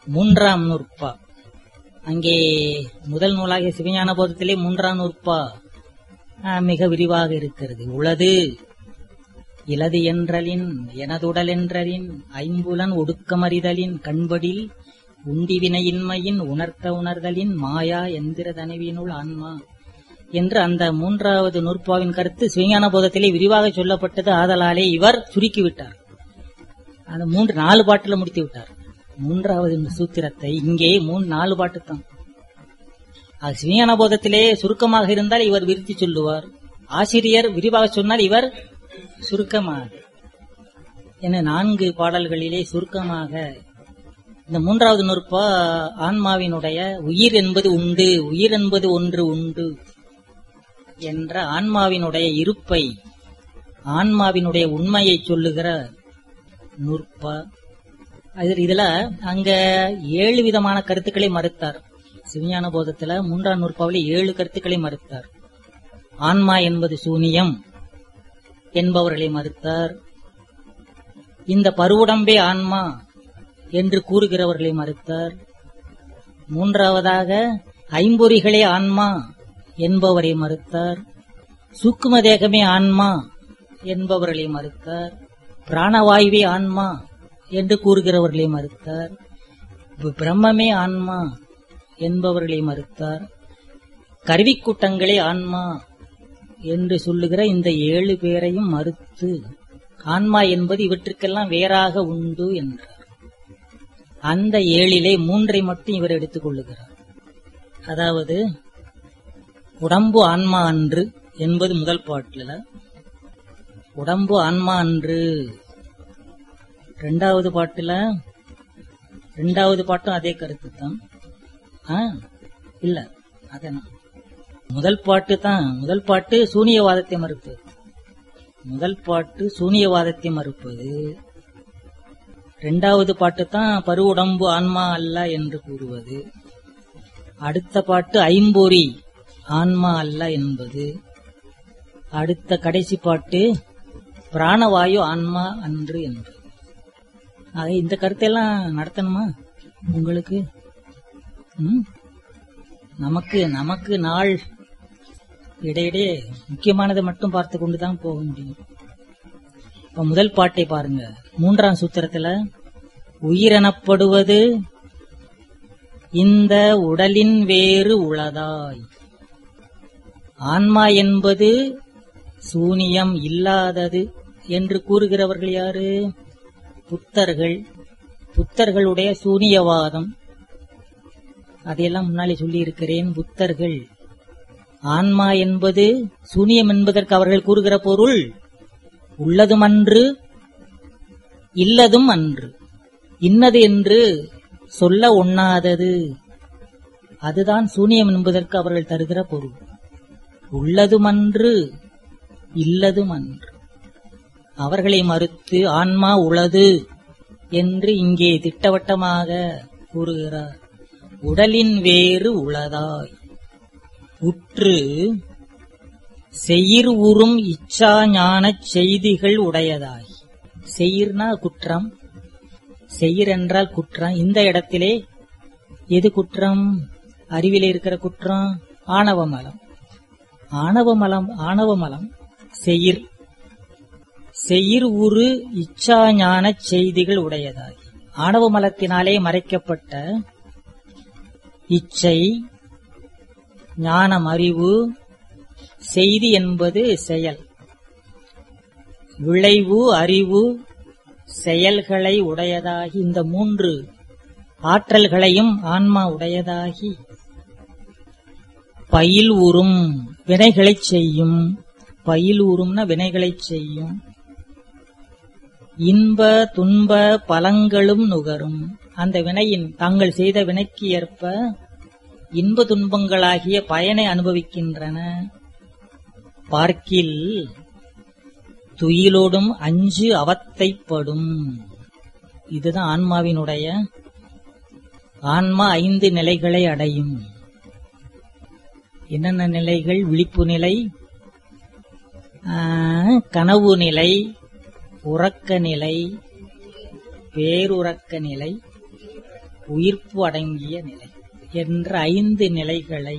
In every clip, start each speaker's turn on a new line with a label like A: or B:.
A: மூன்றாம் நூற்பா அங்கே முதல் நூலாகிய சிவஞான போதத்திலே மூன்றாம் நூற்பா ஆ, மிக விரிவாக இருக்கிறது உளது இலது என்றலின் எனதுடல் என்றலின் ஐம்புலன் ஒடுக்கமறிதலின் கண்படில் உண்டிவினையின்மையின் உணர்த்த உணர்தலின் மாயா எந்திர தனவினுள் ஆன்மா என்று அந்த மூன்றாவது நூற்பாவின் கருத்து சிவஞான போதத்திலே விரிவாக சொல்லப்பட்டது ஆதலாலே இவர் சுருக்கிவிட்டார் அந்த மூன்று நாலு பாட்டுல முடித்து விட்டார் மூன்றாவது இந்த சூத்திரத்தை இங்கே மூணு நாலு பாட்டு தான் அது சிவஞான போதத்திலே சுருக்கமாக இருந்தால் இவர் விருத்தி சொல்லுவார் ஆசிரியர் விரிவாக சொன்னால் இவர் சுருக்கமாக என நான்கு பாடல்களிலே சுருக்கமாக இந்த மூன்றாவது நூற்பா ஆன்மாவினுடைய உயிர் என்பது உண்டு உயிர் என்பது ஒன்று உண்டு என்ற ஆன்மாவினுடைய இருப்பை ஆன்மாவினுடைய உண்மையை சொல்லுகிற நூற்பா அதில் இதுல அங்க ஏழு விதமான கருத்துக்களை மறுத்தார் சிவஞான போதத்துல மூன்றாம் நூற்பாவிலே ஏழு கருத்துக்களை மறுத்தார் ஆன்மா என்பது சூனியம் என்பவர்களை மறுத்தார் இந்த பருவுடம்பே ஆன்மா என்று கூறுகிறவர்களை மறுத்தார் மூன்றாவதாக ஐம்பொறிகளே ஆன்மா என்பவரை மறுத்தார் சூக்கும தேகமே ஆன்மா என்பவர்களை மறுத்தார் பிராணவாயுவே ஆன்மா என்று கூறுகிறவர்களை மறுத்தார் பி- பிரம்மமே ஆன்மா என்பவர்களை மறுத்தார் கருவிக்கூட்டங்களே ஆன்மா என்று சொல்லுகிற இந்த ஏழு பேரையும் மறுத்து ஆன்மா என்பது இவற்றுக்கெல்லாம் வேறாக உண்டு என்றார் அந்த ஏழிலே மூன்றை மட்டும் இவர் எடுத்துக் கொள்ளுகிறார் அதாவது உடம்பு ஆன்மா அன்று என்பது முதல் பாட்டுல உடம்பு ஆன்மா அன்று ரெண்டாவது பாட்டுல ரெண்டாவது பாட்டும் அதே கருத்து தான் ஆ, இல்ல அதேதான் முதல் பாட்டு தான் முதல் பாட்டு சூனியவாதத்தை மறுப்பது முதல் பாட்டு சூனியவாதத்தை மறுப்பது இரண்டாவது பாட்டு தான் பரு உடம்பு ஆன்மா அல்ல என்று கூறுவது அடுத்த பாட்டு ஐம்பொறி ஆன்மா அல்ல என்பது அடுத்த கடைசி பாட்டு பிராணவாயு ஆன்மா அன்று என்று ஆக இந்த கருத்தையெல்லாம் நடத்தணுமா உங்களுக்கு ம்? நமக்கு நமக்கு நாள் இடையிடையே முக்கியமானதை மட்டும் பார்த்து கொண்டுதான் போக முடியும் இப்ப முதல் பாட்டை பாருங்க மூன்றாம் சூத்திரத்துல உயிரெனப்படுவது இந்த உடலின் வேறு உளதாய் ஆன்மா என்பது சூனியம் இல்லாதது என்று கூறுகிறவர்கள் யாரு புத்தர்கள் புத்தர்களுடைய சூனியவாதம் அதையெல்லாம் முன்னாலே சொல்லி இருக்கிறேன் புத்தர்கள் ஆன்மா என்பது சூனியம் என்பதற்கு அவர்கள் கூறுகிற பொருள் உள்ளதும் அன்று இல்லதும் அன்று இன்னது என்று சொல்ல ஒண்ணாதது அதுதான் சூனியம் என்பதற்கு அவர்கள் தருகிற பொருள் உள்ளதுமன்று இல்லதுமன்று அவர்களை மறுத்து ஆன்மா உளது என்று இங்கே திட்டவட்டமாக கூறுகிறார் உடலின் வேறு உளதாய் உற்று செயிர் உறும் இச்சா ஞானச் செய்திகள் உடையதாய் செயிர்னா குற்றம் செயிர் என்றால் குற்றம் இந்த இடத்திலே எது குற்றம் அறிவிலே இருக்கிற குற்றம் ஆணவ மலம் ஆணவ மலம் ஆணவ மலம் செயிர் செயிர் உரு இச்சா ஞானச் செய்திகள் உடையதாய் ஆணவ மலத்தினாலே மறைக்கப்பட்ட இச்சை ஞானம் அறிவு செய்தி என்பது செயல் விளைவு அறிவு செயல்களை உடையதாகி இந்த மூன்று ஆற்றல்களையும் ஆன்மா உடையதாகி பயில் உறும் வினைகளைச் செய்யும் பயில் உறும்னா வினைகளைச் செய்யும் இன்ப துன்ப பலங்களும் நுகரும் அந்த வினையின் தாங்கள் செய்த வினைக்கு ஏற்ப இன்ப துன்பங்களாகிய பயனை அனுபவிக்கின்றன பார்க்கில் துயிலோடும் அஞ்சு அவத்தைப்படும் இதுதான் ஆன்மாவினுடைய ஆன்மா ஐந்து நிலைகளை அடையும் என்னென்ன நிலைகள் விழிப்பு நிலை ஆ, கனவு நிலை உறக்க நிலை பேருறக்க நிலை உயிர்ப்பு அடங்கிய நிலை என்ற ஐந்து நிலைகளை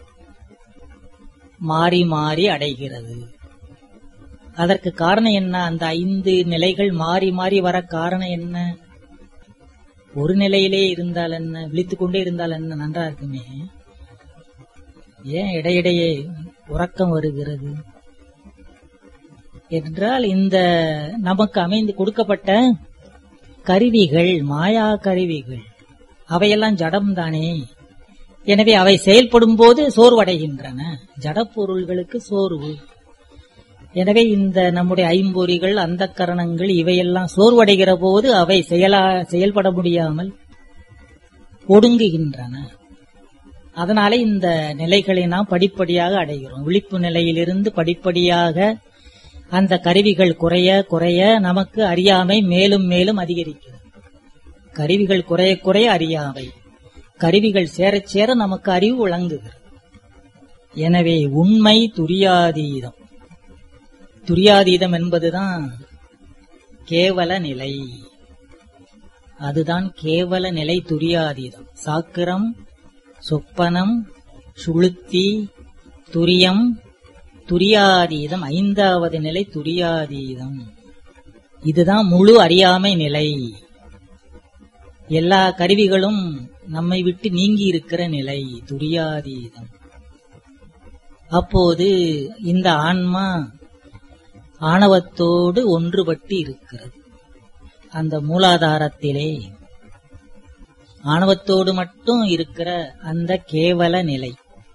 A: மாறி மாறி அடைகிறது அதற்கு காரணம் என்ன அந்த ஐந்து நிலைகள் மாறி மாறி வர காரணம் என்ன ஒரு நிலையிலே இருந்தால் என்ன விழித்துக் கொண்டே இருந்தால் என்ன நன்றா இருக்குமே ஏன் இடையிடையே உறக்கம் வருகிறது என்றால் இந்த நமக்கு அமைந்து கொடுக்கப்பட்ட கருவிகள் மாயா கருவிகள் அவையெல்லாம் ஜடம் தானே எனவே அவை செயல்படும் போது சோர்வடைகின்றன ஜடப்பொருள்களுக்கு சோர்வு எனவே இந்த நம்முடைய ஐம்பொறிகள் அந்த கரணங்கள் இவையெல்லாம் சோர்வடைகிற போது அவை செயலா செயல்பட முடியாமல் ஒடுங்குகின்றன அதனால இந்த நிலைகளை நாம் படிப்படியாக அடைகிறோம் விழிப்பு நிலையிலிருந்து படிப்படியாக அந்த கருவிகள் குறைய குறைய நமக்கு அறியாமை மேலும் மேலும் அதிகரிக்கிறது கருவிகள் குறைய குறைய அறியாமை கருவிகள் சேரச் சேர நமக்கு அறிவு விளங்குகிறது எனவே உண்மை துரியாதீதம் துரியாதீதம் என்பதுதான் கேவல நிலை அதுதான் கேவல நிலை துரியாதீதம் சாக்கிரம் சொப்பனம் சுளுத்தி துரியம் துரியாதீதம் ஐந்தாவது நிலை துரியாதீதம் இதுதான் முழு அறியாமை நிலை எல்லா கருவிகளும் நம்மை விட்டு நீங்கி இருக்கிற நிலை துரியாதீதம் அப்போது இந்த ஆன்மா ஆணவத்தோடு ஒன்றுபட்டு இருக்கிறது அந்த மூலாதாரத்திலே ஆணவத்தோடு மட்டும் இருக்கிற அந்த கேவல நிலை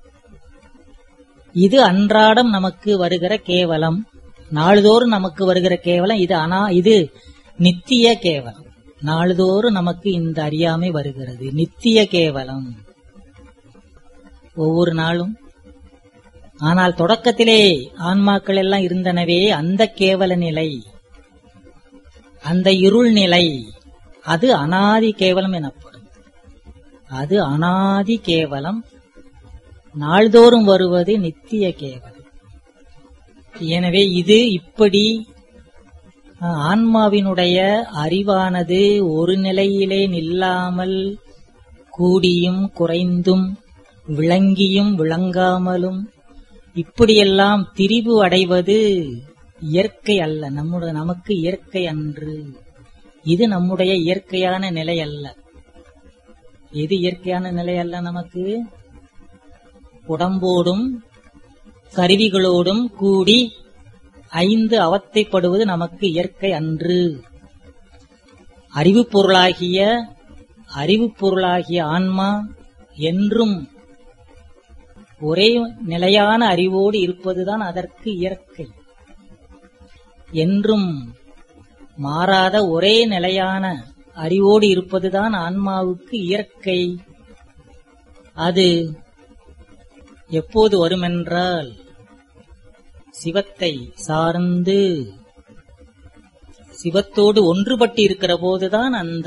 A: இது அன்றாடம் நமக்கு வருகிற கேவலம் நாள்தோறும் நமக்கு வருகிற கேவலம் இது ஆனா இது நித்திய கேவலம் நாள்தோறும் நமக்கு இந்த அறியாமை வருகிறது நித்திய கேவலம் ஒவ்வொரு நாளும் ஆனால் தொடக்கத்திலே ஆன்மாக்கள் எல்லாம் இருந்தனவே அந்த கேவல நிலை அந்த இருள் நிலை அது அனாதி கேவலம் எனப்படும் அது அனாதி கேவலம் நாள்தோறும் வருவது நித்திய கேவலம் எனவே இது இப்படி அஹ், ஆன்மாவினுடைய அறிவானது ஒரு நிலையிலே நில்லாமல் கூடியும் குறைந்தும் விளங்கியும் விளங்காமலும் இப்படியெல்லாம் திரிவு அடைவது இயற்கை அல்ல நம்முடைய நமக்கு இயற்கை அன்று இது நம்முடைய இயற்கையான நிலை அல்ல எது இயற்கையான நிலை அல்ல நமக்கு உடம்போடும் கருவிகளோடும் கூடி ஐந்து அவத்தைப்படுவது நமக்கு இயற்கை அன்று அறிவுப் பொருளாகிய அறிவுப் பொருளாகிய ஆன்மா என்றும் ஒரே நிலையான அறிவோடு இருப்பதுதான் அதற்கு இயற்கை என்றும் மாறாத ஒரே நிலையான அறிவோடு இருப்பதுதான் ஆன்மாவுக்கு இயற்கை அது எப்போது வருமென்றால் சிவத்தை சார்ந்து சிவத்தோடு ஒன்றுபட்டு இருக்கிற போதுதான் அந்த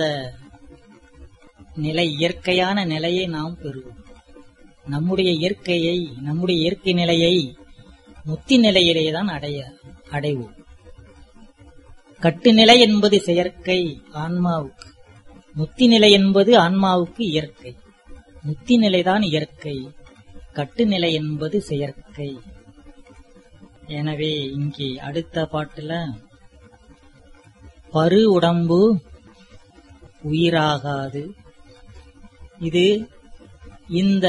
A: நிலை இயற்கையான நிலையை நாம் பெறுவோம் நம்முடைய இயற்கையை நம்முடைய இயற்கை நிலையை முத்தி நிலையிலே தான் அடைய அடைவோம் கட்டுநிலை என்பது செயற்கை ஆன்மாவுக்கு முத்தி நிலை என்பது ஆன்மாவுக்கு இயற்கை முத்தி நிலைதான் இயற்கை கட்டுநிலை என்பது செயற்கை எனவே இங்கே அடுத்த பாட்டுல பரு உடம்பு உயிராகாது இது இந்த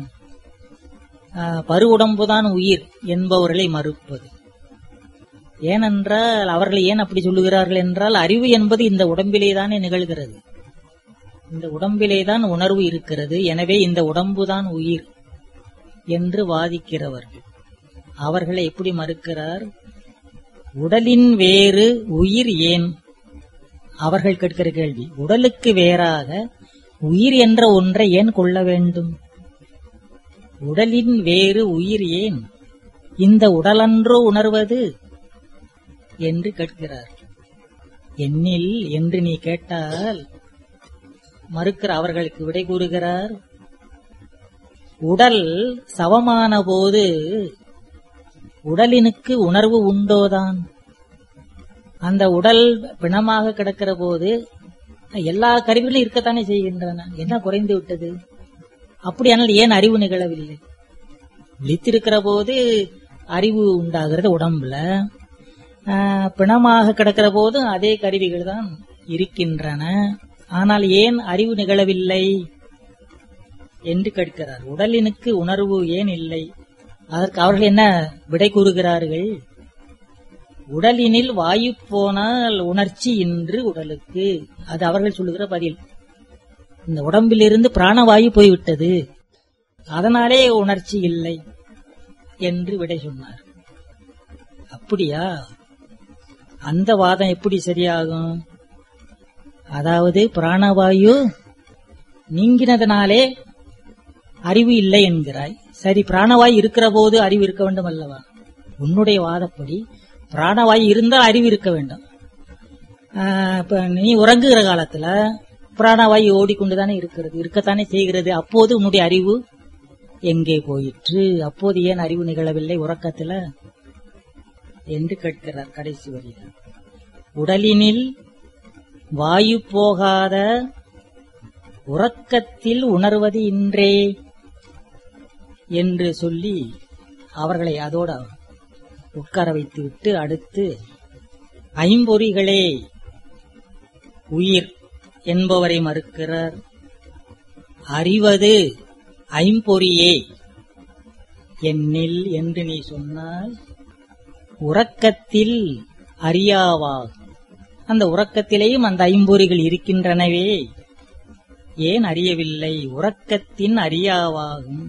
A: பரு உடம்புதான் உயிர் என்பவர்களை மறுப்பது ஏனென்றால் அவர்கள் ஏன் அப்படி சொல்லுகிறார்கள் என்றால் அறிவு என்பது இந்த உடம்பிலேதானே நிகழ்கிறது இந்த உடம்பிலேதான் உணர்வு இருக்கிறது எனவே இந்த உடம்புதான் உயிர் என்று வாதிக்கிறவர்கள் அவர்களை எப்படி மறுக்கிறார் உடலின் வேறு உயிர் ஏன் அவர்கள் கேட்கிற கேள்வி உடலுக்கு வேறாக உயிர் என்ற ஒன்றை ஏன் கொள்ள வேண்டும் உடலின் வேறு உயிர் ஏன் இந்த உடலன்றோ உணர்வது என்று கேட்கிறார் என்னில் என்று நீ கேட்டால் மறுக்கிற அவர்களுக்கு விடை கூறுகிறார் உடல் சவமான போது உடலினுக்கு உணர்வு உண்டோதான் அந்த உடல் பிணமாக கிடக்கிற போது எல்லா கருவிகளும் இருக்கத்தானே செய்கின்றன என்ன குறைந்து விட்டது அப்படியானால் ஏன் அறிவு நிகழவில்லை விழித்திருக்கிற போது அறிவு உண்டாகிறது உடம்புல ஆஹ், பிணமாக கிடக்கிற போதும் அதே கருவிகள் தான் இருக்கின்றன ஆனால் ஏன் அறிவு நிகழவில்லை என்று கேட்கிறார் உடலினுக்கு உணர்வு ஏன் இல்லை அதற்கு அவர்கள் என்ன விடை கூறுகிறார்கள் உடலினில் வாயு போனால் உணர்ச்சி இன்று உடலுக்கு அது அவர்கள் சொல்லுகிற பதில் இந்த உடம்பிலிருந்து பிராணவாயு போய்விட்டது அதனாலே உணர்ச்சி இல்லை என்று விடை சொன்னார் அப்படியா அந்த வாதம் எப்படி சரியாகும் அதாவது பிராணவாயு நீங்கினதனாலே அறிவு இல்லை என்கிறாய் சரி பிராணவாயு இருக்கிற போது அறிவு இருக்க வேண்டும் அல்லவா உன்னுடைய வாதப்படி பிராணவாயு இருந்தால் அறிவு இருக்க வேண்டும் ஆஹ் இப்ப நீ உறங்குகிற காலத்துல பிராணவாயு ஓடிக்கொண்டுதானே இருக்கிறது இருக்கத்தானே செய்கிறது அப்போது உன்னுடைய அறிவு எங்கே போயிற்று அப்போது ஏன் அறிவு நிகழவில்லை உறக்கத்துல என்று கேட்கிறார் கடைசி வரியில் உடலினில் வாயு போகாத உறக்கத்தில் உணர்வது இன்றே என்று சொல்லி அவர்களை அதோட உட்கார வைத்துவிட்டு அடுத்து ஐம்பொறிகளே உயிர் என்பவரை மறுக்கிறார் அறிவது ஐம்பொறியே என்னில் என்று நீ சொன்னால் உறக்கத்தில் அறியாவாகும் அந்த உறக்கத்திலேயும் அந்த ஐம்பொறிகள் இருக்கின்றனவே ஏன் அறியவில்லை உறக்கத்தின் அறியாவாகும்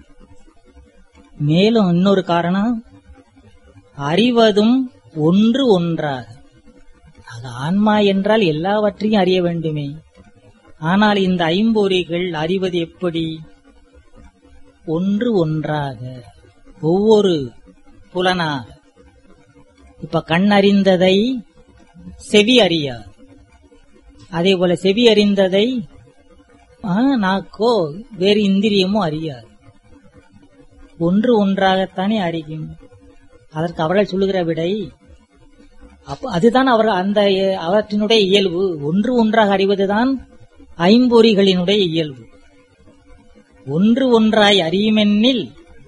A: மேலும் இன்னொரு காரணம் அறிவதும் ஒன்று ஒன்றாக அது ஆன்மா என்றால் எல்லாவற்றையும் அறிய வேண்டுமே ஆனால் இந்த ஐம்பொறிகள் அறிவது எப்படி ஒன்று ஒன்றாக ஒவ்வொரு புலனாக இப்ப கண் அறிந்ததை செவி அறியாது அதே போல செவி அறிந்ததை ஆ, நாக்கோ வேறு இந்திரியமோ அறியாது ஒன்று ஒன்றாகத்தானே அறியும் அதற்கு அவர்கள் சொல்லுகிற விடை அப்ப அதுதான் அவர் அந்த அஹ், அவற்றினுடைய இயல்பு ஒன்று ஒன்றாக அறிவதுதான் ஐம்பொறிகளினுடைய இயல்பு ஒன்று ஒன்றாய் அறியுமென்னில்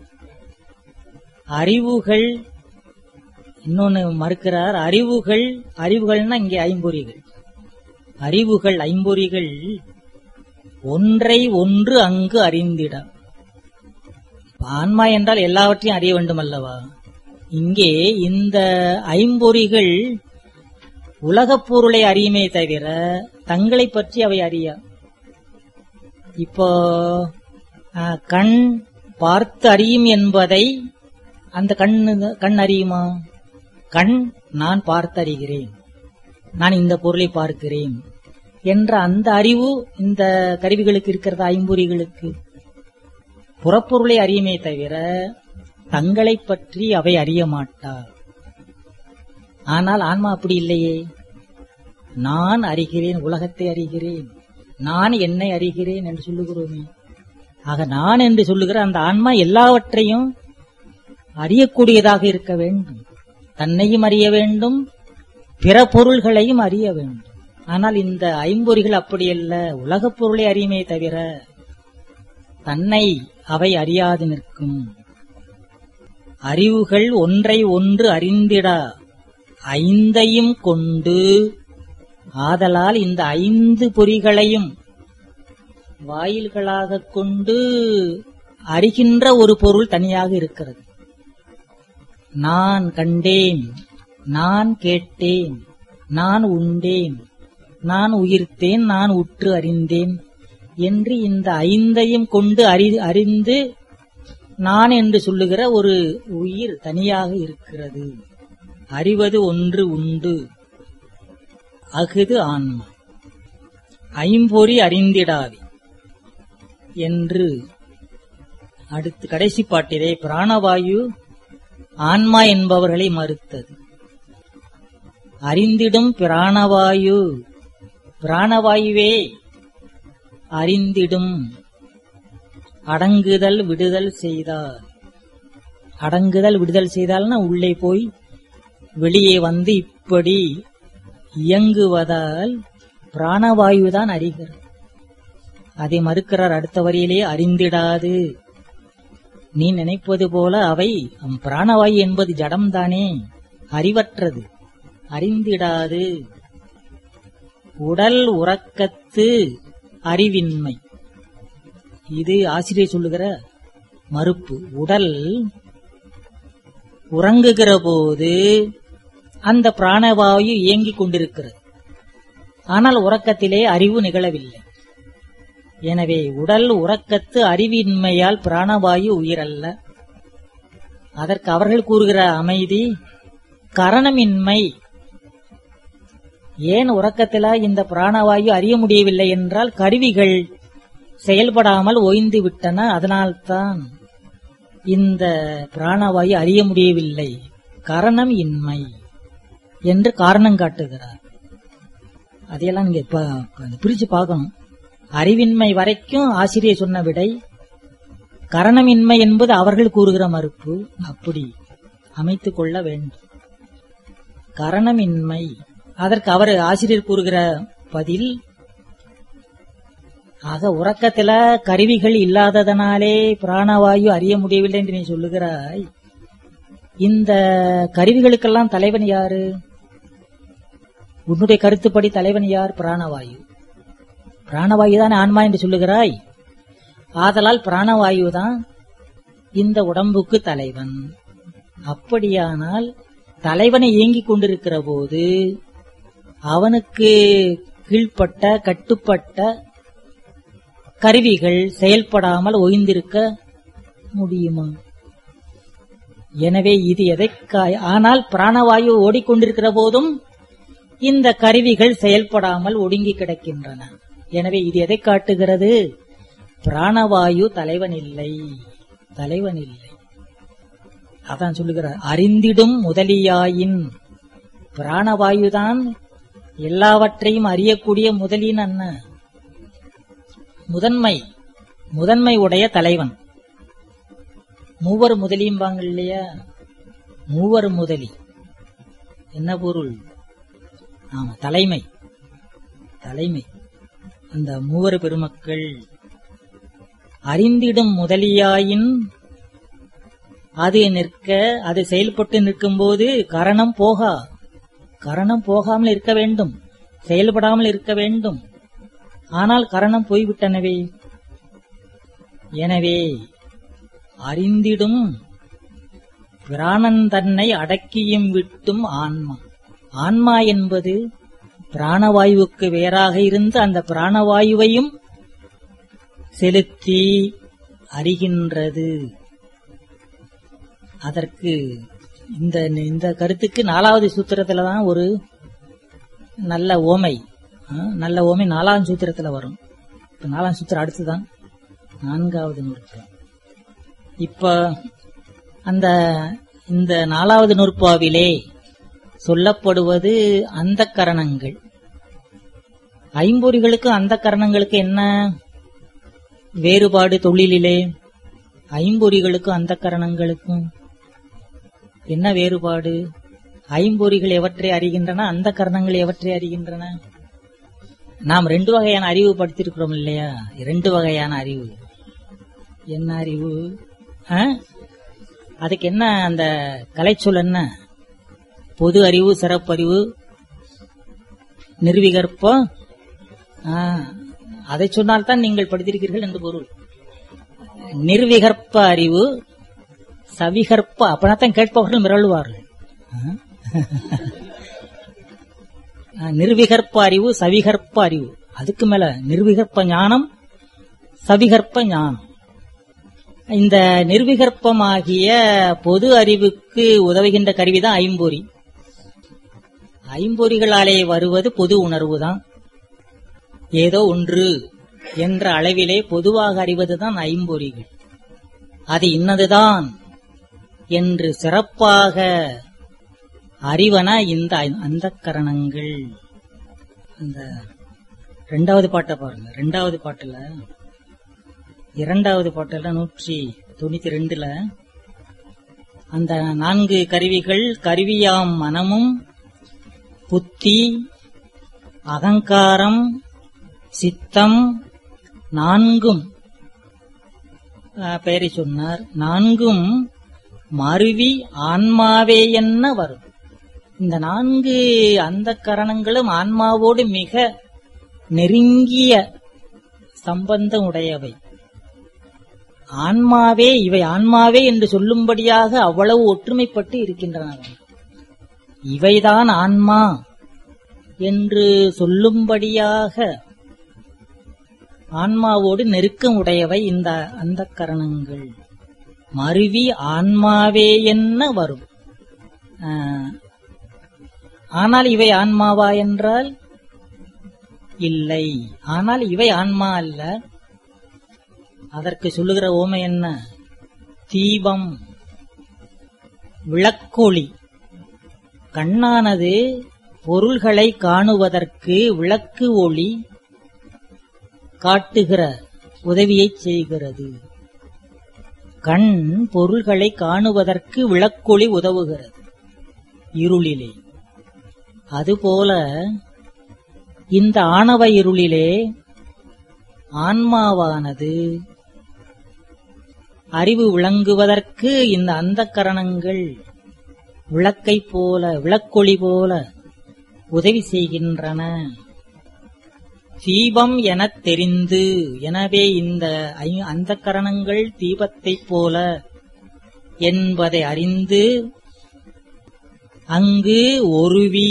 A: அறிவுகள் இன்னொன்னு மறுக்கிறார் அறிவுகள் அறிவுகள்னா இங்கே ஐம்பொறிகள் அறிவுகள் ஐம்பொறிகள் ஒன்றை ஒன்று அங்கு அறிந்திட ஆன்மா என்றால் எல்லாவற்றையும் அறிய வேண்டும் அல்லவா இங்கே இந்த ஐம்பொறிகள் உலகப் பொருளை அறியுமே தவிர தங்களை பற்றி அவை அறியா இப்போ ஆ, கண் பார்த்து அறியும் என்பதை அந்த கண் கண் அறியுமா கண் நான் பார்த்து அறிகிறேன் நான் இந்த பொருளை பார்க்கிறேன் என்ற அந்த அறிவு இந்த கருவிகளுக்கு இருக்கிறது ஐம்பொறிகளுக்கு புறப்பொருளை அறியுமே தவிர தங்களைப் பற்றி அவை அறிய மாட்டார் ஆனால் ஆன்மா அப்படி இல்லையே நான் அறிகிறேன் உலகத்தை அறிகிறேன் நான் என்னை அறிகிறேன் என்று சொல்லுகிறோமே ஆக நான் என்று சொல்லுகிற அந்த ஆன்மா எல்லாவற்றையும் அறியக்கூடியதாக இருக்க வேண்டும் தன்னையும் அறிய வேண்டும் பிற பொருள்களையும் அறிய வேண்டும் ஆனால் இந்த ஐம்பொறிகள் அப்படியல்ல உலகப் பொருளை அறியுமே தவிர தன்னை அவை அறியாது நிற்கும் அறிவுகள் ஒன்றை ஒன்று அறிந்திடா ஐந்தையும் கொண்டு ஆதலால் இந்த ஐந்து பொறிகளையும் வாயில்களாகக் கொண்டு அறிகின்ற ஒரு பொருள் தனியாக இருக்கிறது நான் கண்டேன் நான் கேட்டேன் நான் உண்டேன் நான் உயிர்த்தேன் நான் உற்று அறிந்தேன் என்று இந்த ஐந்தையும் கொண்டு அறி அறிந்து நான் என்று சொல்லுகிற ஒரு உயிர் தனியாக இருக்கிறது அறிவது ஒன்று உண்டு அஃது ஆன்மா ஐம்பொறி அறிந்திடாவி என்று அடுத்து கடைசி பாட்டிலே பிராணவாயு ஆன்மா என்பவர்களை மறுத்தது அறிந்திடும் பிராணவாயு பிராணவாயுவே அறிந்திடும் அடங்குதல் விடுதல் செய்தார் அடங்குதல் விடுதல் செய்தால்னா உள்ளே போய் வெளியே வந்து இப்படி இயங்குவதால் பிராணவாயுதான் அறிகிறது அதை மறுக்கிறார் அடுத்த வரியிலே அறிந்திடாது நீ நினைப்பது போல அவை அம் பிராணவாயு என்பது ஜடம்தானே அறிவற்றது அறிந்திடாது உடல் உறக்கத்து அறிவின்மை இது ஆசிரியர் சொல்லுகிற மறுப்பு உடல் உறங்குகிற போது அந்த பிராணவாயு இயங்கிக் கொண்டிருக்கிறது ஆனால் உறக்கத்திலே அறிவு நிகழவில்லை எனவே உடல் உறக்கத்து அறிவின்மையால் பிராணவாயு உயிரல்ல அதற்கு அவர்கள் கூறுகிற அமைதி கரணமின்மை ஏன் உறக்கத்தில இந்த பிராணவாயு அறிய முடியவில்லை என்றால் கருவிகள் செயல்படாமல் ஓய்ந்து விட்டன அதனால்தான் இந்த பிராணவாயு அறிய முடியவில்லை கரணம் இன்மை என்று காரணம் காட்டுகிறார் அதையெல்லாம் நீங்க இப்ப பிரிச்சு பார்க்கணும் அறிவின்மை வரைக்கும் ஆசிரியர் சொன்ன விடை கரணமின்மை என்பது அவர்கள் கூறுகிற மறுப்பு அப்படி அமைத்துக் கொள்ள வேண்டும் கரணமின்மை அதற்கு அவர் ஆசிரியர் கூறுகிற பதில் ஆக உறக்கத்துல கருவிகள் இல்லாததனாலே பிராணவாயு அறிய முடியவில்லை என்று நீ சொல்லுகிறாய் இந்த கருவிகளுக்கெல்லாம் தலைவன் யாரு உன்னுடைய கருத்துப்படி தலைவன் யார் பிராணவாயு பிராணவாயு தானே ஆன்மா என்று சொல்லுகிறாய் ஆதலால் பிராணவாயு தான் இந்த உடம்புக்கு தலைவன் அப்படியானால் தலைவனை இயங்கிக் கொண்டிருக்கிற போது அவனுக்கு கீழ்ப்பட்ட கட்டுப்பட்ட கருவிகள் செயல்படாமல் ஓய்ந்திருக்க முடியுமா எனவே இது எதை ஆனால் பிராணவாயு ஓடிக்கொண்டிருக்கிற போதும் இந்த கருவிகள் செயல்படாமல் ஒடுங்கி கிடக்கின்றன எனவே இது எதை காட்டுகிறது பிராணவாயு தலைவன் இல்லை தலைவன் இல்லை அதான் சொல்லுகிறார் அறிந்திடும் முதலியாயின் பிராணவாயுதான் எல்லாவற்றையும் அறியக்கூடிய முதலின் அண்ண முதன்மை முதன்மை உடைய தலைவன் மூவர் முதலியும்பாங்க இல்லையா மூவர் முதலி என்ன பொருள் ஆமா தலைமை தலைமை அந்த மூவர் பெருமக்கள் அறிந்திடும் முதலியாயின் அது நிற்க அது செயல்பட்டு நிற்கும் போது கரணம் போகா கரணம் போகாமல் இருக்க வேண்டும் செயல்படாமல் இருக்க வேண்டும் ஆனால் கரணம் போய்விட்டனவே எனவே அறிந்திடும் பிராணன் தன்னை அடக்கியும் விட்டும் ஆன்மா ஆன்மா என்பது பிராணவாயுவுக்கு வேறாக இருந்து அந்த பிராணவாயுவையும் செலுத்தி அறிகின்றது அதற்கு இந்த இந்த கருத்துக்கு நாலாவது சூத்திரத்துல தான் ஒரு நல்ல ஓமை ஆ, நல்ல ஓமை நாலாவது சூத்திரத்துல வரும் இப்ப நாலாம் சூத்திரம் அடுத்துதான் நான்காவது நூற்று இப்ப அந்த இந்த நாலாவது நூற்பாவிலே சொல்லப்படுவது அந்த கரணங்கள் ஐம்பொறிகளுக்கு அந்த கரணங்களுக்கு என்ன வேறுபாடு தொழிலிலே ஐம்பொறிகளுக்கும் அந்த கரணங்களுக்கும் என்ன வேறுபாடு ஐம்பொறிகள் எவற்றை அறிகின்றன அந்த கரணங்கள் எவற்றை அறிகின்றன நாம் ரெண்டு வகையான அறிவு படித்திருக்கிறோம் இல்லையா ரெண்டு வகையான அறிவு என்ன அறிவு ஆ? அதுக்கு என்ன அந்த கலைச்சொல் என்ன பொது அறிவு சிறப்பறிவு நிர்விகற்பம் ஆ, அதை சொன்னால்தான் நீங்கள் படித்திருக்கிறீர்கள் என்று பொருள் நிர்விகற்ப அறிவு சவிகற்ப அப்பதான் கேட்பவர்கள் மிரளுவார்கள் ஆ? ஆ, நிர்விகற்ப அறிவு சவிகற்ப அறிவு அதுக்கு மேல நிர்விகற்ப ஞானம் சவிகற்ப ஞானம் இந்த நிர்விகற்பமாகிய பொது அறிவுக்கு உதவுகின்ற கருவிதான் ஐம்பொறி ஐம்பொறிகளாலே வருவது பொது உணர்வுதான் ஏதோ ஒன்று என்ற அளவிலே பொதுவாக அறிவதுதான் ஐம்பொறிகள் அது இன்னதுதான் என்று சிறப்பாக அறிவன இந்த அந்த கரணங்கள் அந்த ரெண்டாவது பாட்டை பாருங்க ரெண்டாவது பாட்டுல இரண்டாவது பாட்டுல நூற்றி தொண்ணூத்தி ரெண்டுல அந்த நான்கு கருவிகள் கருவியாம் மனமும் புத்தி அகங்காரம் சித்தம் நான்கும் அஹ், பெயரை சொன்னார் நான்கும் மருவி ஆன்மாவே என்ன வரும் இந்த நான்கு அந்த கரணங்களும் ஆன்மாவோடு மிக நெருங்கிய சம்பந்தம் உடையவை ஆன்மாவே இவை ஆன்மாவே என்று சொல்லும்படியாக அவ்வளவு ஒற்றுமைப்பட்டு இருக்கின்றன இவைதான் ஆன்மா என்று சொல்லும்படியாக ஆன்மாவோடு நெருக்கம் உடையவை இந்த அந்த கரணங்கள் மருவி ஆன்மாவே என்ன வரும் ஆஹ், ஆனால் இவை ஆன்மாவா என்றால் இல்லை ஆனால் இவை ஆன்மா அல்ல அதற்கு சொல்லுகிற ஓமை என்ன தீபம் விளக்கொளி கண்ணானது பொருள்களை காணுவதற்கு விளக்கு ஒளி காட்டுகிற உதவியைச் செய்கிறது கண் பொருள்களை காணுவதற்கு விளக்கொளி உதவுகிறது இருளிலே அதுபோல இந்த ஆணவ இருளிலே ஆன்மாவானது அறிவு விளங்குவதற்கு இந்த அந்த கரணங்கள் விளக்கைப் போல விளக்கொளி போல உதவி செய்கின்றன தீபம் எனத் தெரிந்து எனவே இந்த அந்த கரணங்கள் தீபத்தைப் போல என்பதை அறிந்து அங்கு ஒருவி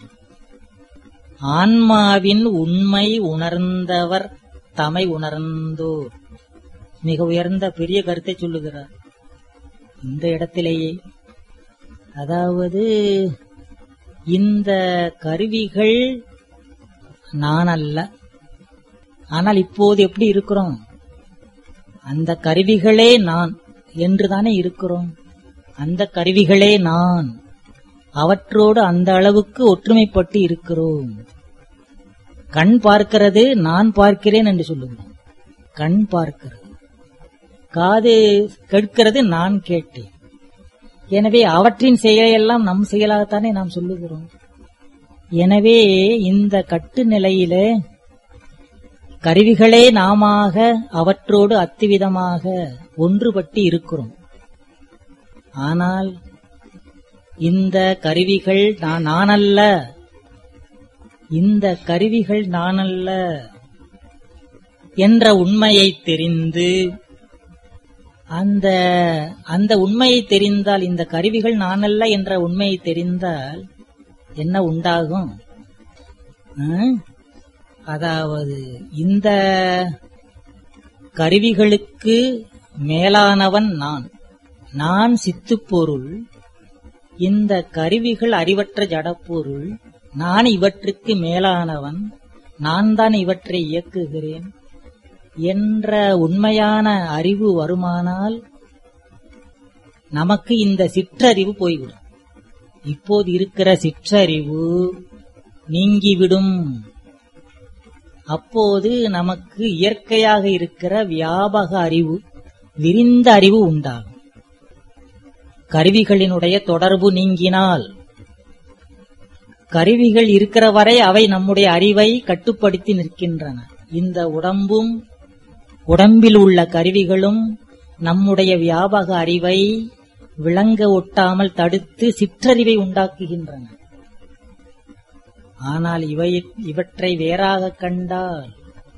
A: ஆன்மாவின் உண்மை உணர்ந்தவர் தமை உணர்ந்தோர் மிக உயர்ந்த பெரிய கருத்தை சொல்லுகிறார் இந்த இடத்திலேயே அதாவது இந்த கருவிகள் நான் அல்ல ஆனால் இப்போது எப்படி இருக்கிறோம் அந்த கருவிகளே நான் என்றுதானே இருக்கிறோம் அந்த கருவிகளே நான் அவற்றோடு அந்த அளவுக்கு ஒற்றுமைப்பட்டு இருக்கிறோம் கண் பார்க்கிறது நான் பார்க்கிறேன் என்று சொல்லுகிறோம் கண் பார்க்கிறது காது கேட்கிறது நான் கேட்டேன் எனவே அவற்றின் செயலையெல்லாம் நம் செயலாகத்தானே நாம் சொல்லுகிறோம் எனவே இந்த கட்டு நிலையிலே கருவிகளே நாமாக அவற்றோடு அத்துவிதமாக ஒன்றுபட்டு இருக்கிறோம் ஆனால் இந்த கருவிகள் நான் நானல்ல இந்த கருவிகள் நானல்ல என்ற உண்மையை தெரிந்து அந்த அந்த உண்மையை தெரிந்தால் இந்த கருவிகள் நானல்ல என்ற உண்மையை தெரிந்தால் என்ன உண்டாகும் ஆ? அதாவது இந்த கருவிகளுக்கு மேலானவன் நான் நான் சித்துப்பொருள் இந்த கருவிகள் அறிவற்ற ஜடப்பொருள் நான் இவற்றுக்கு மேலானவன் நான் தான் இவற்றை இயக்குகிறேன் என்ற உண்மையான அறிவு வருமானால் நமக்கு இந்த சிற்றறிவு போய்விடும் இப்போது இருக்கிற சிற்றறிவு நீங்கிவிடும் அப்போது நமக்கு இயற்கையாக இருக்கிற வியாபக அறிவு விரிந்த அறிவு உண்டாகும் கருவிகளினுடைய தொடர்பு நீங்கினால் கருவிகள் இருக்கிற வரை அவை நம்முடைய அறிவை கட்டுப்படுத்தி நிற்கின்றன இந்த உடம்பும் உடம்பில் உள்ள கருவிகளும் நம்முடைய வியாபக அறிவை விளங்க ஒட்டாமல் தடுத்து சிற்றறிவை உண்டாக்குகின்றன ஆனால் இவை இவற்றை வேறாக கண்டால்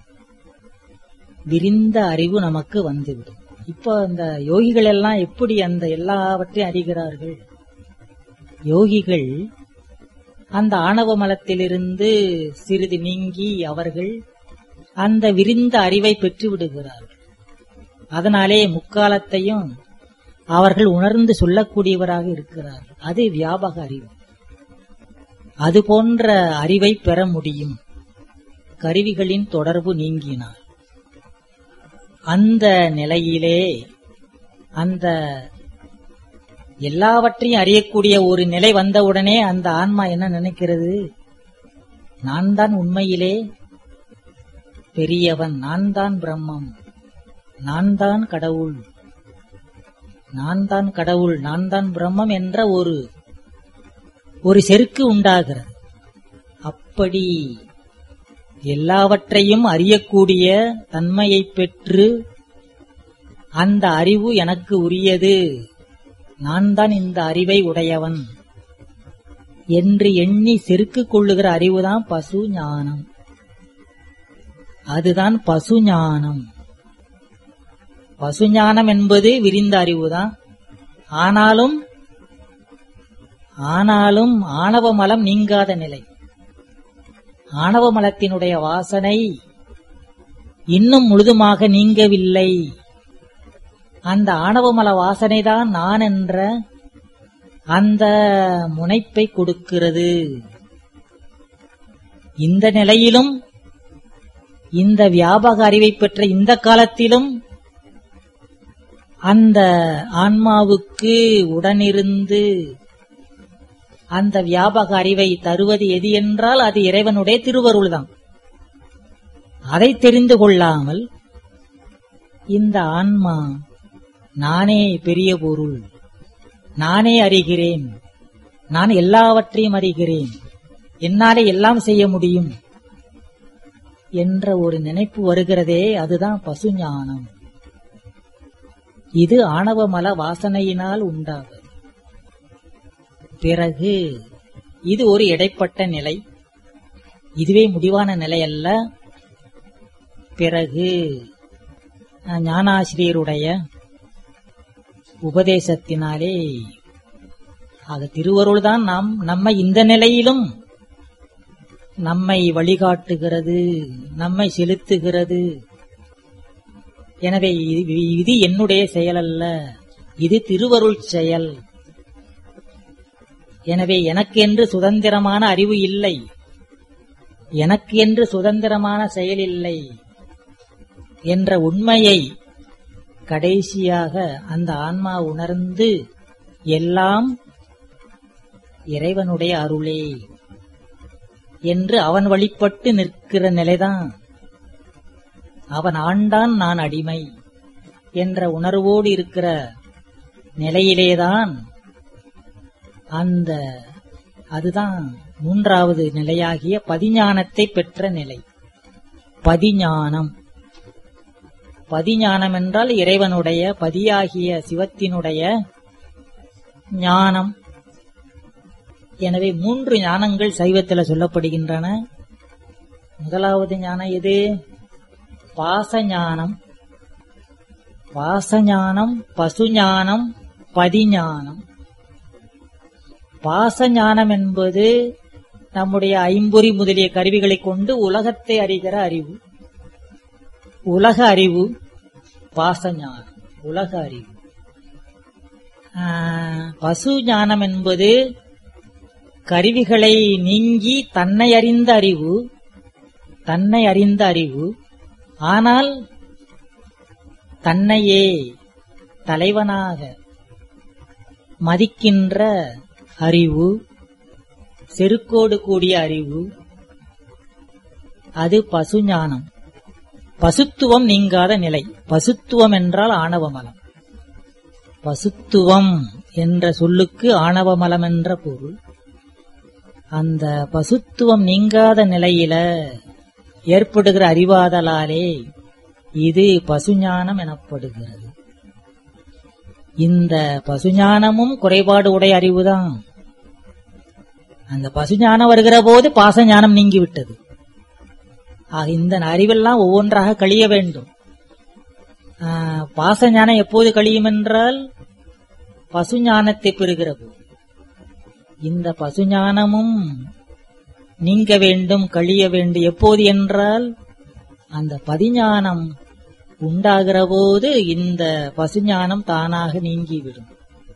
A: விரிந்த அறிவு நமக்கு வந்துவிடும் இப்போ அந்த யோகிகள் எல்லாம் எப்படி அந்த எல்லாவற்றையும் அறிகிறார்கள் யோகிகள் அந்த ஆணவ மலத்திலிருந்து சிறிது நீங்கி அவர்கள் அந்த விரிந்த அறிவை பெற்று விடுகிறார்கள் அதனாலே முக்காலத்தையும் அவர்கள் உணர்ந்து சொல்லக்கூடியவராக இருக்கிறார்கள் அது வியாபக அறிவு அது போன்ற அறிவை பெற முடியும் கருவிகளின் தொடர்பு நீங்கினார் அந்த நிலையிலே அந்த எல்லாவற்றையும் அறியக்கூடிய ஒரு நிலை வந்தவுடனே அந்த ஆன்மா என்ன நினைக்கிறது நான் தான் உண்மையிலே பெரியவன் நான் தான் பிரம்மம் நான் தான் கடவுள் நான் தான் கடவுள் நான் தான் பிரம்மம் என்ற ஒரு ஒரு செருக்கு உண்டாகிறது அப்படி எல்லாவற்றையும் அறியக்கூடிய தன்மையைப் பெற்று அந்த அறிவு எனக்கு உரியது நான் தான் இந்த அறிவை உடையவன் என்று எண்ணி செருக்குக் கொள்ளுகிற அறிவுதான் பசு ஞானம் அதுதான் பசு ஞானம் பசு ஞானம் என்பது விரிந்த அறிவுதான் ஆனாலும் ஆனாலும் ஆணவ மலம் நீங்காத நிலை ஆணவ மலத்தினுடைய வாசனை இன்னும் முழுதுமாக நீங்கவில்லை அந்த ஆணவமல வாசனைதான் நான் என்ற அந்த முனைப்பை கொடுக்கிறது இந்த நிலையிலும் இந்த வியாபக அறிவை பெற்ற இந்த காலத்திலும் அந்த ஆன்மாவுக்கு உடனிருந்து அந்த வியாபக அறிவை தருவது எது என்றால் அது இறைவனுடைய திருவருள்தான் அதை தெரிந்து கொள்ளாமல் இந்த ஆன்மா நானே பெரிய பொருள் நானே அறிகிறேன் நான் எல்லாவற்றையும் அறிகிறேன் என்னாலே எல்லாம் செய்ய முடியும் என்ற ஒரு நினைப்பு வருகிறதே அதுதான் பசு ஞானம் இது ஆணவமல வாசனையினால் உண்டாவது பிறகு இது ஒரு இடைப்பட்ட நிலை இதுவே முடிவான நிலை அல்ல பிறகு ஞானாசிரியருடைய உபதேசத்தினாலே ஆக திருவருள்தான் நாம் நம்மை இந்த நிலையிலும் நம்மை வழிகாட்டுகிறது நம்மை செலுத்துகிறது எனவே இது இது என்னுடைய செயல் அல்ல இது திருவருள் செயல் எனவே எனக்கு என்று சுதந்திரமான அறிவு இல்லை எனக்கு என்று சுதந்திரமான செயல் இல்லை என்ற உண்மையை கடைசியாக அந்த ஆன்மா உணர்ந்து எல்லாம் இறைவனுடைய அருளே என்று அவன் வழிபட்டு நிற்கிற நிலைதான் அவன் ஆண்டான் நான் அடிமை என்ற உணர்வோடு இருக்கிற நிலையிலேதான் அந்த அதுதான் மூன்றாவது நிலையாகிய பதிஞானத்தை பெற்ற நிலை பதிஞானம் பதிஞானம் என்றால் இறைவனுடைய பதியாகிய சிவத்தினுடைய ஞானம் எனவே மூன்று ஞானங்கள் சைவத்தில் சொல்லப்படுகின்றன முதலாவது ஞானம் எது பாசஞானம் பாசஞானம் பசுஞானம் பதிஞானம் பாசஞானம் என்பது நம்முடைய ஐம்பொறி முதலிய கருவிகளைக் கொண்டு உலகத்தை அறிகிற அறிவு உலக அறிவு பாசஞானம் உலக அறிவு பசு ஞானம் என்பது கருவிகளை நீங்கி தன்னை அறிந்த அறிவு தன்னை அறிந்த அறிவு ஆனால் தன்னையே தலைவனாக மதிக்கின்ற அறிவு செருக்கோடு கூடிய அறிவு அது பசுஞானம் பசுத்துவம் நீங்காத நிலை பசுத்துவம் என்றால் ஆணவமலம் பசுத்துவம் என்ற சொல்லுக்கு ஆணவமலம் என்ற பொருள் அந்த பசுத்துவம் நீங்காத நிலையில ஏற்படுகிற அறிவாதலாலே இது பசுஞானம் எனப்படுகிறது இந்த பசுஞானமும் குறைபாடு உடைய அறிவுதான் அந்த பசுஞானம் வருகிற போது பாசஞானம் நீங்கிவிட்டது ஆக இந்த அறிவெல்லாம் ஒவ்வொன்றாக கழிய வேண்டும் பாசஞானம் எப்போது கழியும் என்றால் பசுஞானத்தை பெறுகிற போது இந்த பசுஞானமும் நீங்க வேண்டும் கழிய வேண்டும் எப்போது என்றால் அந்த பதிஞானம் உண்டாகிற போது இந்த பசுஞானம் தானாக நீங்கிவிடும்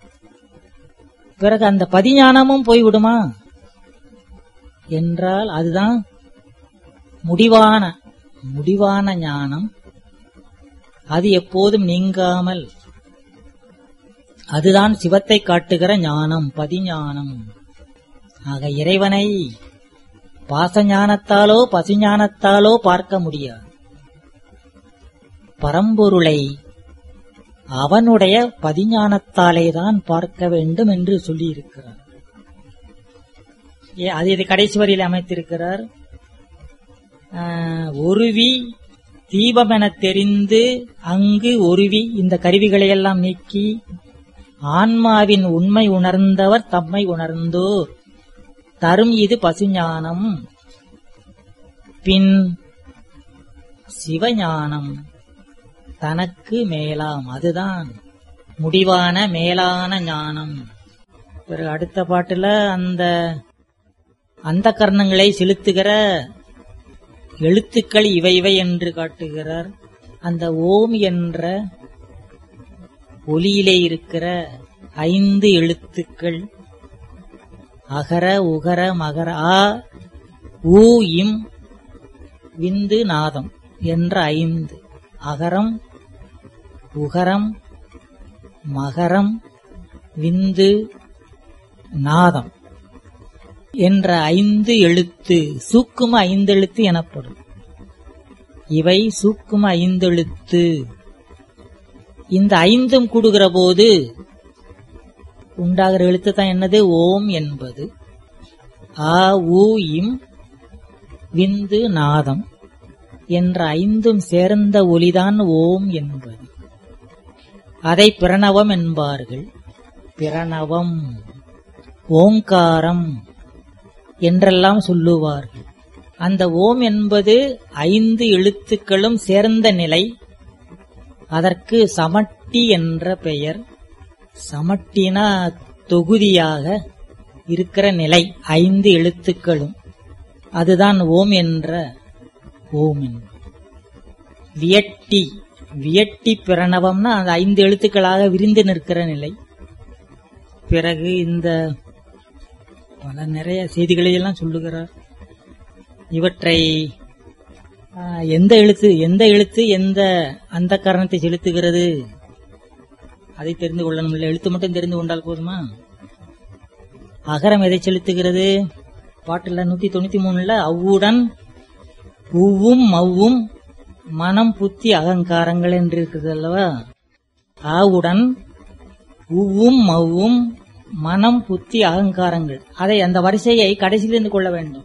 A: பிறகு அந்த பதிஞானமும் போய்விடுமா என்றால் அதுதான் முடிவான முடிவான ஞானம் அது எப்போதும் நீங்காமல் அதுதான் சிவத்தை காட்டுகிற ஞானம் பதிஞானம் ஆக இறைவனை பாசஞானத்தாலோ பசுஞானத்தாலோ பார்க்க முடியாது பரம்பொருளை அவனுடைய பதிஞானத்தாலே தான் பார்க்க வேண்டும் என்று சொல்லியிருக்கிறார் அது இது கடைசி வரியில் அமைத்திருக்கிறார் ஆஹ், ஒருவி தீபமெனத் தெரிந்து அங்கு ஒருவி இந்த கருவிகளையெல்லாம் நீக்கி ஆன்மாவின் உண்மை உணர்ந்தவர் தம்மை உணர்ந்தோர் தரும் இது பசுஞானம் பின் சிவஞானம் தனக்கு மேலாம் அதுதான் முடிவான மேலான ஞானம் பிறகு அடுத்த பாட்டுல அந்த அந்த கர்ணங்களை செலுத்துகிற எழுத்துக்கள் இவை இவை என்று காட்டுகிறார் அந்த ஓம் என்ற ஒலியிலே இருக்கிற ஐந்து எழுத்துக்கள் அகர உகர மகர ஆ ஊ இம் விந்து நாதம் என்ற ஐந்து அகரம் உகரம் மகரம் விந்து நாதம் என்ற ஐந்து எழுத்து சூக்கும ஐந்தெழுத்து எனப்படும் இவை சூக்கும ஐந்தெழுத்து இந்த ஐந்தும் கூடுகிற போது உண்டாகிற எழுத்து தான் என்னது ஓம் என்பது ஆ ஊ இம் விந்து நாதம் என்ற ஐந்தும் சேர்ந்த ஒலிதான் ஓம் என்பது அதை பிரணவம் என்பார்கள் பிரணவம் ஓங்காரம் என்றெல்லாம் சொல்லுவார்கள் அந்த ஓம் என்பது ஐந்து எழுத்துக்களும் சேர்ந்த நிலை அதற்கு சமட்டி என்ற பெயர் சமட்டினா தொகுதியாக இருக்கிற நிலை ஐந்து எழுத்துக்களும் அதுதான் ஓம் என்ற ஓம் என்பது. வியட்டி வியட்டி பிரணவம்னா அந்த ஐந்து எழுத்துக்களாக விரிந்து நிற்கிற நிலை பிறகு இந்த பல நிறைய செய்திகளை எல்லாம் சொல்லுகிறார் இவற்றை ஆ, எந்த எழுத்து எந்த எழுத்து எந்த அந்த காரணத்தை செலுத்துகிறது அதை தெரிந்து கொள்ளணும் இல்லை எழுத்து மட்டும் தெரிந்து கொண்டால் போதுமா அகரம் எதை செலுத்துகிறது பாட்டுல நூத்தி தொண்ணூத்தி மூணுல அவ்வுடன் உவ்வும் மவ்வும் மனம் புத்தி அகங்காரங்கள் என்று இருக்குது அல்லவா ஆவுடன் உவ்வும் மவ்வும் மனம் புத்தி அகங்காரங்கள் அதை அந்த வரிசையை கடைசியிலிருந்து கொள்ள வேண்டும்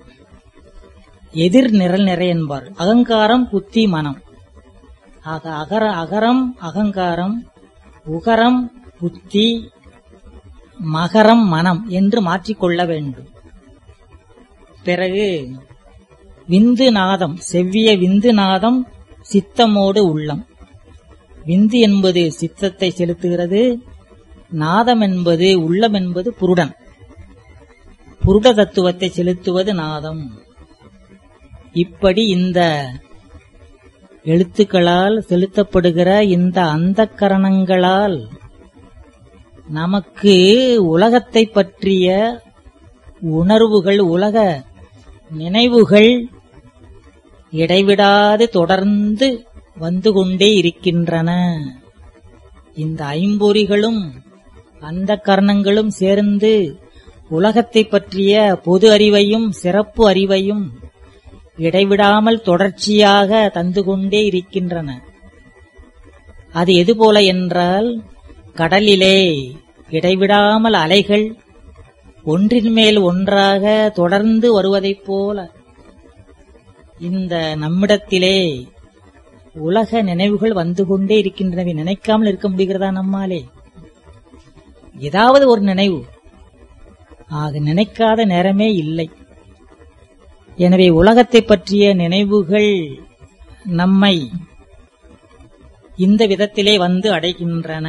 A: எதிர் நிரல் நிறை என்பார் அகங்காரம் புத்தி மனம் ஆக அகர அகரம் அகங்காரம் உகரம் புத்தி மகரம் மனம் என்று மாற்றிக்கொள்ள வேண்டும் பிறகு விந்து நாதம் செவ்விய விந்து நாதம் சித்தமோடு உள்ளம் விந்து என்பது சித்தத்தை செலுத்துகிறது நாதம் என்பது உள்ளம் என்பது புருடன் புருட தத்துவத்தை செலுத்துவது நாதம் இப்படி இந்த எழுத்துக்களால் செலுத்தப்படுகிற இந்த அந்தக்கரணங்களால் நமக்கு உலகத்தை பற்றிய உணர்வுகள் உலக நினைவுகள் இடைவிடாது தொடர்ந்து வந்து கொண்டே இருக்கின்றன இந்த ஐம்பொறிகளும் அந்த கரணங்களும் சேர்ந்து உலகத்தை பற்றிய பொது அறிவையும் சிறப்பு அறிவையும் இடைவிடாமல் தொடர்ச்சியாக தந்து கொண்டே இருக்கின்றன அது எது போல என்றால் கடலிலே இடைவிடாமல் அலைகள் ஒன்றின் மேல் ஒன்றாக தொடர்ந்து வருவதைப் போல இந்த நம்மிடத்திலே உலக நினைவுகள் வந்து கொண்டே இருக்கின்றனவே நினைக்காமல் இருக்க முடிகிறதா நம்மாலே ஏதாவது ஒரு நினைவு ஆக நினைக்காத நேரமே இல்லை எனவே உலகத்தை பற்றிய நினைவுகள் நம்மை இந்த விதத்திலே வந்து அடைகின்றன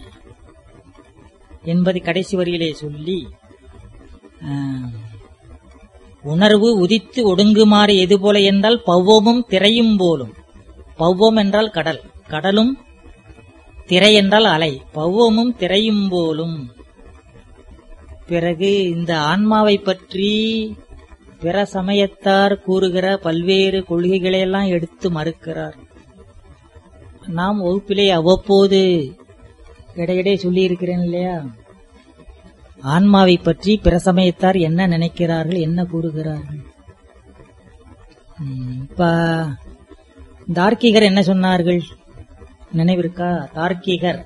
A: என்பதை கடைசி வரியிலே சொல்லி ஆஹ், உணர்வு உதித்து ஒடுங்குமாறு எது போல என்றால் பவ்வமும் திரையும் போலும் பவ்வம் என்றால் கடல் கடலும் திரை என்றால் அலை பவ்வமும் திரையும் போலும் பிறகு இந்த ஆன்மாவை பற்றி பிற சமயத்தார் கூறுகிற பல்வேறு கொள்கைகளை எல்லாம் எடுத்து மறுக்கிறார் நாம் வகுப்பிலே அவ்வப்போது இடையிடையே சொல்லி இருக்கிறேன் இல்லையா ஆன்மாவை பற்றி பிற சமயத்தார் என்ன நினைக்கிறார்கள் என்ன கூறுகிறார்கள் ம், இப்ப தார்க்கிகர் என்ன சொன்னார்கள் நினைவிருக்கா தார்க்கிகர்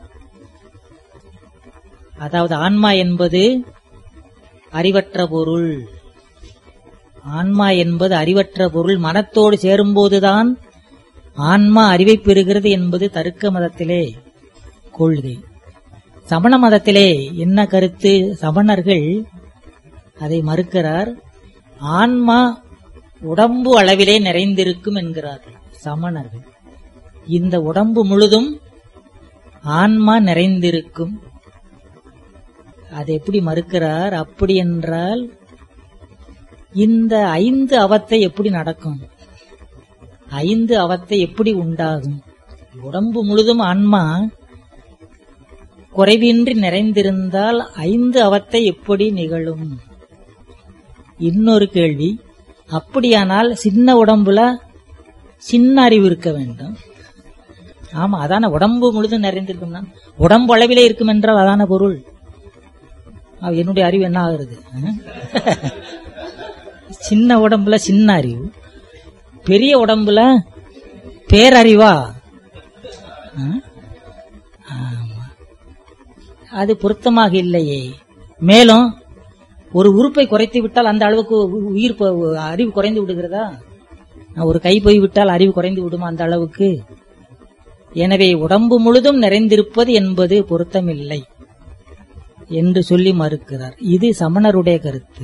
A: அதாவது ஆன்மா என்பது அறிவற்ற பொருள் ஆன்மா என்பது அறிவற்ற பொருள் மனத்தோடு சேரும்போதுதான் ஆன்மா அறிவை பெறுகிறது என்பது தருக்க மதத்திலே கொள்கை சமண மதத்திலே என்ன கருத்து சமணர்கள் அதை மறுக்கிறார் ஆன்மா உடம்பு அளவிலே நிறைந்திருக்கும் என்கிறார்கள் சமணர்கள் இந்த உடம்பு முழுதும் ஆன்மா நிறைந்திருக்கும் அதை எப்படி மறுக்கிறார் அப்படி என்றால் இந்த ஐந்து அவத்தை எப்படி நடக்கும் ஐந்து அவத்தை எப்படி உண்டாகும் உடம்பு முழுதும் ஆன்மா குறைவின்றி நிறைந்திருந்தால் ஐந்து அவத்தை எப்படி நிகழும் இன்னொரு கேள்வி அப்படியானால் சின்ன உடம்புல சின்ன அறிவு இருக்க வேண்டும் ஆமா அதான உடம்பு முழுதும் நிறைந்திருக்கும்னா உடம்பு அளவிலே இருக்கும் என்றால் அதான பொருள் அவ என்னுடைய அறிவு என்ன ஆகுறது அஹ்? சின்ன உடம்புல சின்ன அறிவு பெரிய உடம்புல பேரறிவா அஹ்? ஆமா. அது பொருத்தமாக இல்லையே மேலும் ஒரு உறுப்பை குறைத்து விட்டால் அந்த அளவுக்கு உ- உயிர் ப- அறிவு குறைந்து விடுகிறதா ஒரு கை போய் விட்டால் அறிவு குறைந்து விடுமா அந்த அளவுக்கு எனவே உடம்பு முழுதும் நிறைந்திருப்பது என்பது பொருத்தமில்லை என்று சொல்லி மறுக்கிறார் இது சமணருடைய கருத்து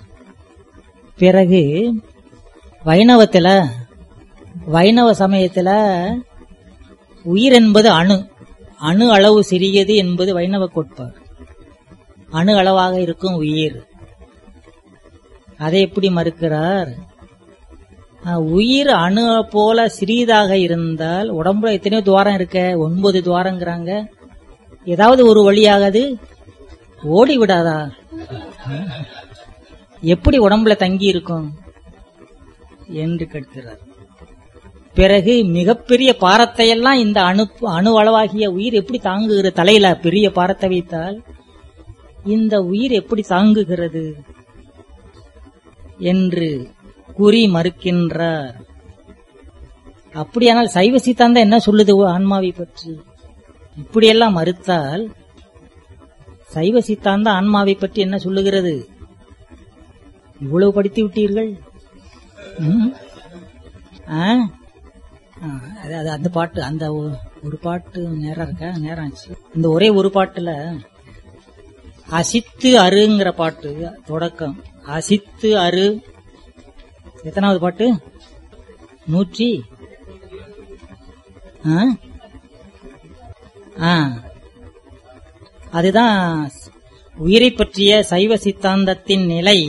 A: பிறகு வைணவத்துல வைணவ சமயத்துல உயிர் என்பது அணு அணு அளவு சிறியது என்பது வைணவ கோட்பாடு அணு அளவாக இருக்கும் உயிர் அதை எப்படி மறுக்கிறார் அஹ், உயிர் அணு போல சிறியதாக இருந்தால் உடம்புல எத்தனையோ துவாரம் இருக்க ஒன்பது துவாரங்கிறாங்க ஏதாவது ஒரு வழியாக அது ஓடி விடாதா எப்படி உடம்புல தங்கி இருக்கும் என்று கேட்கிறார் பிறகு மிகப்பெரிய பாரத்தை எல்லாம் இந்த அணு அணு அளவாகிய உயிர் எப்படி தாங்குகிற தலையில பெரிய பாரத்தை வைத்தால் இந்த உயிர் எப்படி தாங்குகிறது என்று கூறி மறுக்கின்றார் அப்படியானால் சைவ சித்தாந்தம் என்ன சொல்லுது ஆன்மாவை பற்றி இப்படியெல்லாம் மறுத்தால் சைவ சித்தாந்தம் ஆன்மாவை பற்றி என்ன சொல்லுகிறது இவ்வளவு படித்து விட்டீர்கள் ம்? ஆ? ஆ, அது அது அந்த பாட்டு அந்த ஒ- ஒரு பாட்டு நேரம் இருக்கா நேரம் ஆச்சு இந்த ஒரே ஒரு பாட்டுல அசித்து அருங்கிற பாட்டு தொடக்கம் அசித்து அரு எத்தனாவது பாட்டு நூற்றி ஆ? ஆ. அதுதான் உயிரை பற்றிய சைவ சித்தாந்தத்தின் நிலை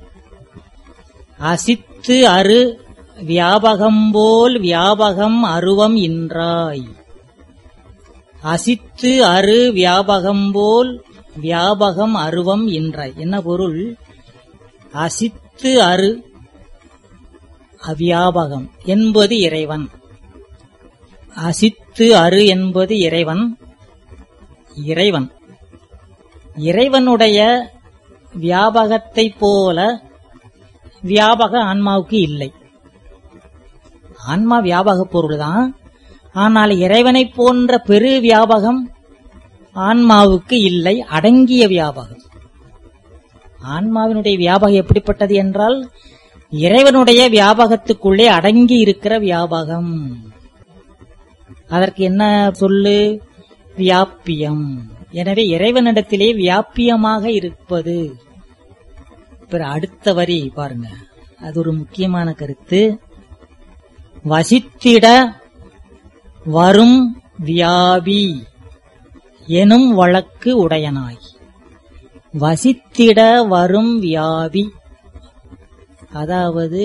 A: அசித்து அரு வியாபகம்போல் வியாபகம் அருவம் இன்றாய் அசித்து அரு வியாபகம்போல் வியாபகம் அருவம் இன்றாய் என்ன பொருள் அசித்து அரு அவ்யாபகம் என்பது இறைவன் அசித்து அரு என்பது இறைவன் இறைவன் இறைவனுடைய வியாபகத்தை போல வியாபக ஆன்மாவுக்கு இல்லை ஆன்மா வியாபக பொருள்தான் ஆனால் இறைவனை போன்ற பெரு வியாபகம் ஆன்மாவுக்கு இல்லை அடங்கிய வியாபகம் ஆன்மாவினுடைய வியாபகம் எப்படிப்பட்டது என்றால் இறைவனுடைய வியாபகத்துக்குள்ளே அடங்கி இருக்கிற வியாபகம் அதற்கு என்ன சொல்லு வியாப்பியம் எனவே இறைவனிடத்திலே வியாப்பியமாக இருப்பது பிற அடுத்த வரி பாருங்க அது ஒரு முக்கியமான கருத்து வசித்திட வரும் வியாபி எனும் வழக்கு உடையனாய் வசித்திட வரும் வியாபி அதாவது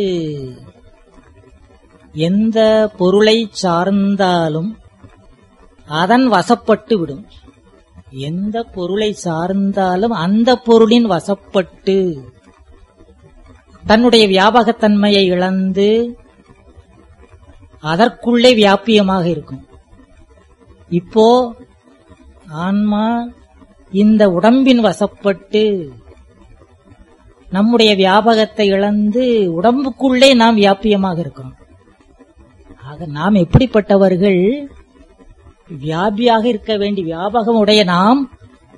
A: எந்த பொருளை சார்ந்தாலும் அதன் வசப்பட்டு விடும் எந்த பொருளை சார்ந்தாலும் அந்த பொருளின் வசப்பட்டு தன்னுடைய வியாபகத்தன்மையை இழந்து அதற்குள்ளே வியாபியமாக இருக்கும் இப்போ ஆன்மா இந்த உடம்பின் வசப்பட்டு நம்முடைய வியாபகத்தை இழந்து உடம்புக்குள்ளே நாம் வியாபியமாக இருக்கிறோம் ஆக நாம் எப்படிப்பட்டவர்கள் வியாபியாக இருக்க வேண்டிய வியாபகம் உடைய நாம்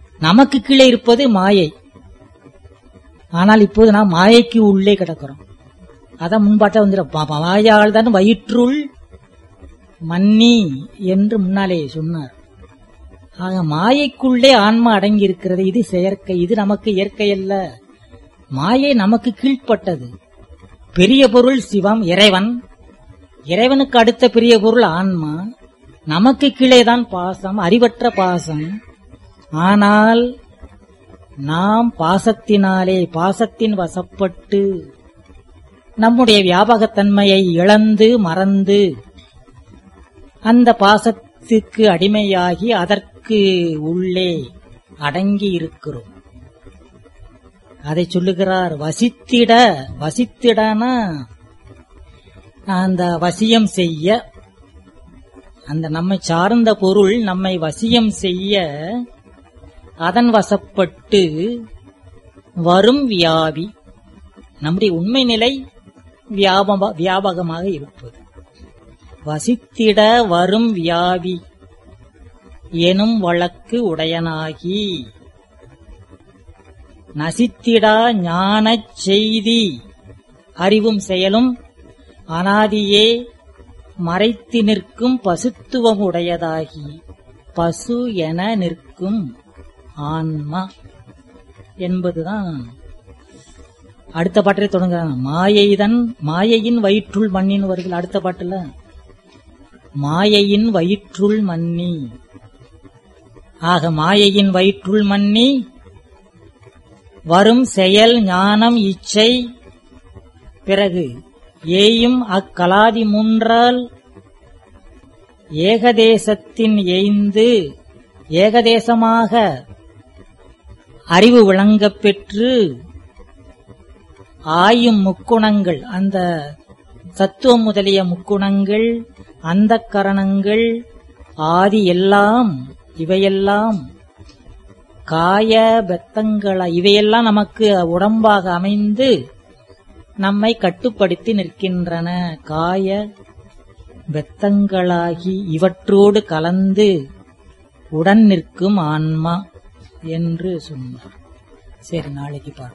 A: நமக்கு கீழே இருப்பது மாயை ஆனால் இப்போது நாம் மாயைக்கு உள்ளே கிடக்கிறோம் அதான் முன்பாட்ட வந்துடும் மாயால் தான் வயிற்றுள் மன்னி என்று முன்னாலே சொன்னார் ஆக மாயைக்குள்ளே ஆன்மா அடங்கி இருக்கிறது இது செயற்கை இது நமக்கு இயற்கை அல்ல மாயை நமக்கு கீழ்ப்பட்டது பெரிய பொருள் சிவம் இறைவன் இறைவனுக்கு அடுத்த பெரிய பொருள் ஆன்மா நமக்கு கீழேதான் பாசம் அறிவற்ற பாசம் ஆனால் நாம் பாசத்தினாலே பாசத்தின் வசப்பட்டு நம்முடைய வியாபகத்தன்மையை இழந்து மறந்து அந்த பாசத்துக்கு அடிமையாகி அதற்கு உள்ளே அடங்கி இருக்கிறோம் அதை சொல்லுகிறார் வசித்திட வசித்திடனா அந்த வசியம் செய்ய அந்த நம்மை சார்ந்த பொருள் நம்மை வசியம் செய்ய அதன் வசப்பட்டு வரும் வியாபி நம்முடைய உண்மை நிலை வியாபக வியாபகமாக இருப்பது வசித்திட வரும் வியாபி எனும் வழக்கு உடையனாகி நசித்திடா ஞானச் செய்தி அறிவும் செயலும் அனாதியே மறைத்து நிற்கும் பசுத்துவம் உடையதாகி பசு என நிற்கும் ஆன்மா என்பதுதான் அடுத்த பாட்டை தொடங்குறாங்க மாயைதன் மாயையின் வயிற்றுள் மண்ணின்னு வருகிறது அடுத்த பாட்டுல மாயையின் வயிற்றுள் மன்னி ஆக மாயையின் வயிற்றுள் மன்னி வரும் செயல் ஞானம் இச்சை பிறகு ஏயும் அக்கலாதி மூன்றால் ஏகதேசத்தின் எய்ந்து ஏகதேசமாக அறிவு விளங்கப் பெற்று ஆயும் முக்குணங்கள் அந்த சத்துவம் முதலிய முக்குணங்கள் அந்த கரணங்கள் ஆதி எல்லாம் இவையெல்லாம் காய பெத்தங்கள இவையெல்லாம் நமக்கு உடம்பாக அமைந்து நம்மை கட்டுப்படுத்தி நிற்கின்றன காய பெத்தங்களாகி இவற்றோடு கலந்து உடன் நிற்கும் ஆன்மா என்று சொன்னார் சரி நாளைக்கு பார்ப்போம்